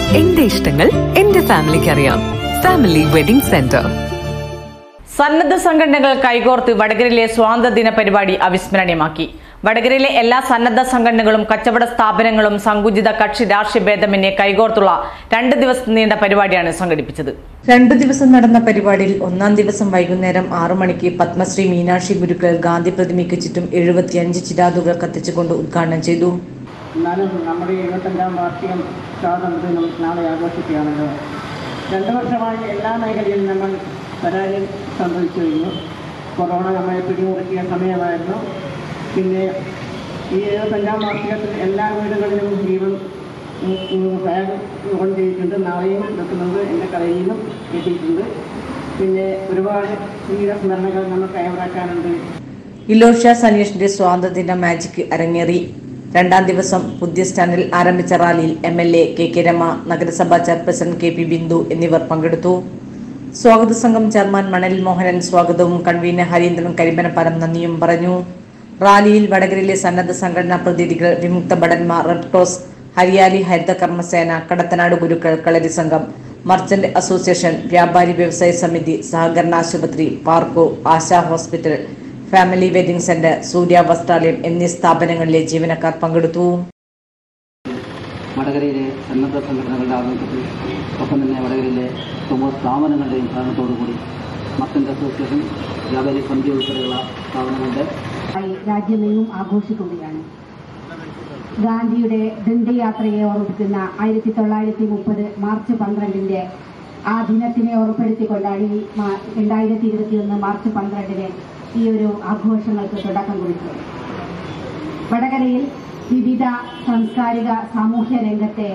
എന്റെ ഇഷ്ടങ്ങൾ എന്റെ ഫാമിലിക്ക് അറിയാം ഫാമിലി വെഡിംഗ് സെന്റർ സന്നദ്ധ സംഘടനകൾ കൈകോർത്ത് വടകരയിലെ സ്വാതന്ത്ര്യദിന പരിപാടി അവിസ്മരണീയമാക്കി വടകരയിലെ എല്ലാ സന്നദ്ധ സംഘടനകളും കച്ചവട സ്ഥാപനങ്ങളും സങ്കുചിത കക്ഷി രാഷ്ട്രീയ ഭേദമന്യേ കൈകോർത്തുള്ള രണ്ട് ദിവസം നീണ്ട പരിപാടിയാണ് സംഘടിപ്പിച്ചത് രണ്ടു ദിവസം നടന്ന പരിപാടിയിൽ ഒന്നാം ദിവസം വൈകുന്നേരം ആറു മണിക്ക് പത്മശ്രീ മീനാക്ഷി ഗുരുക്കൾ ഗാന്ധി പ്രതിമയ്ക്ക് ചുറ്റും എഴുപത്തിയഞ്ച് ചിരാതുകൾ കത്തിച്ചുകൊണ്ട് ഉദ്ഘാടനം ചെയ്തു എന്നാലും നമ്മുടെ എഴുപത്തഞ്ചാം വാർഷികം സ്വാതന്ത്ര്യം നമുക്ക് നാളെ ആഘോഷിക്കുകയാണല്ലോ രണ്ട് വർഷമായി എല്ലാ മേഖലയിലും നമ്മൾ പരാജയം സംഭവിച്ചു കഴിഞ്ഞു കൊറോണ നമ്മളെ പിടിമുറുക്കിയ സമയമായിരുന്നു പിന്നെ ഈ എഴുപത്തഞ്ചാം വാർഷികത്തിൽ എല്ലാ വീടുകളിലും ജീവൻ ഫാൻ ഓൺ ചെയ്തിട്ടുണ്ട് നാളെയും വെക്കുന്നത് എൻ്റെ കടയിൽ നിന്നും എത്തിയിട്ടുണ്ട് പിന്നെ ഒരുപാട് വീരസ്മരണകൾ നമുക്ക് അയവിറക്കാനുണ്ട് ഇലോഷ സനീഷിന്റെ സ്വാതന്ത്ര്യദിന മാജിക് അരങ്ങേറി രണ്ടാം ദിവസം പുതിയ സ്റ്റാൻഡിൽ ആരംഭിച്ച റാലിയിൽ M L A K K Rama നഗരസഭാ ചെയർപേഴ്സൺ കെ പി ബിന്ദു എന്നിവർ പങ്കെടുത്തു സ്വാഗത സംഘം ചെയർമാൻ മണൽ മോഹനൻ സ്വാഗതവും കൺവീനർ ഹരീന്ദ്രൻ കരിമനപ്പാലം നന്ദിയും പറഞ്ഞു റാലിയിൽ വടകരയിലെ സന്നദ്ധ സംഘടനാ പ്രതിനിധികൾ വിമുക്ത ഭടന്മാർ റെഡ് ക്രോസ് ഹരിയാലി ഹരിത കർമ്മസേന കടത്തനാട് ഗുരുക്കൾ കളരി സംഘം മർച്ചന്റ് അസോസിയേഷൻ വ്യാപാരി വ്യവസായ സമിതി സഹകരണ ആശുപത്രി Parco Asha hospital family wedding centre Surya വസ്ത്രാലയം എന്നീ സ്ഥാപനങ്ങളിലെ ജീവനക്കാർ പങ്കെടുത്തു വടകരയിലെ സന്നദ്ധ സംഘടനകളുടെ ആഭിമുഖ്യത്തിൽ ഒപ്പം തന്നെ വടകരയിലെ സമൂഹ സ്ഥാപനങ്ങളുടെയും സഹകരണത്തോടുകൂടി മർച്ചന്റ് അസോസിയേഷൻ വ്യാപാരി സമിതി ഉൾപ്പെടെയുള്ള സ്ഥാപനങ്ങളുടെ ആയി രാജ്യമെങ്ങും ആഘോഷിക്കുകയാണ് ഗാന്ധിയുടെ ദണ്ഡയാത്രയെ ഓർമ്മിക്കുന്ന ആയിരത്തി തൊള്ളായിരത്തി മുപ്പത് മാർച്ച് പന്ത്രണ്ടിന്റെ ആ ദിനത്തിനെ ഓർമ്മപ്പെടുത്തിക്കൊണ്ടാണ് ഈ മാ- രണ്ടായിരത്തി ഇരുപത്തിയൊന്ന് മാർച്ച് പന്ത്രണ്ടിന് ഈ ഒരു ആഘോഷങ്ങൾക്ക് തുടക്കം കുറിച്ചത് വടകരയിൽ വിവിധ സാംസ്കാരിക സാമൂഹ്യ രംഗത്തെ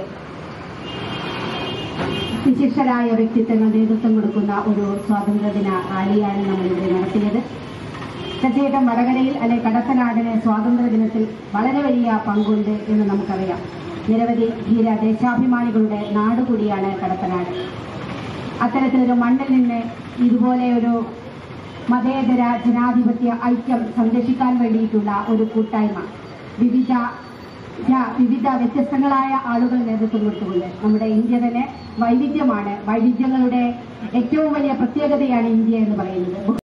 വിശിഷ്ടരായ വ്യക്തിത്വങ്ങൾ നേതൃത്വം കൊടുക്കുന്ന ഒരു സ്വാതന്ത്ര്യദിന റാലിയാണ് നമ്മളിവിടെ നടത്തിയത് തീർച്ചയായിട്ടും വടകരയിൽ അല്ലെ കടത്തനാടിന് സ്വാതന്ത്ര്യ ദിനത്തിൽ വളരെ വലിയ പങ്കുണ്ട് എന്ന് നമുക്കറിയാം നിരവധി ധീര ദേശാഭിമാനികളുടെ നാട് കൂടിയാണ് കടത്തനാട് അത്തരത്തിലൊരു മണ്ണിൽ നിന്ന് ഇതുപോലെ ഒരു മതേതര ജനാധിപത്യ ഐക്യം സംരക്ഷിക്കാൻ വേണ്ടിയിട്ടുള്ള ഒരു കൂട്ടായ്മ വിവിധ ജ- വിവിധ വ്യത്യസ്തങ്ങളായ ആളുകൾ നേതൃത്വം കൊടുത്തുകൊണ്ട് നമ്മുടെ ഇന്ത്യ തന്നെ വൈവിധ്യമാണ് വൈവിധ്യങ്ങളുടെ ഏറ്റവും വലിയ പ്രത്യേകതയാണ് ഇന്ത്യ എന്ന് പറയുന്നത്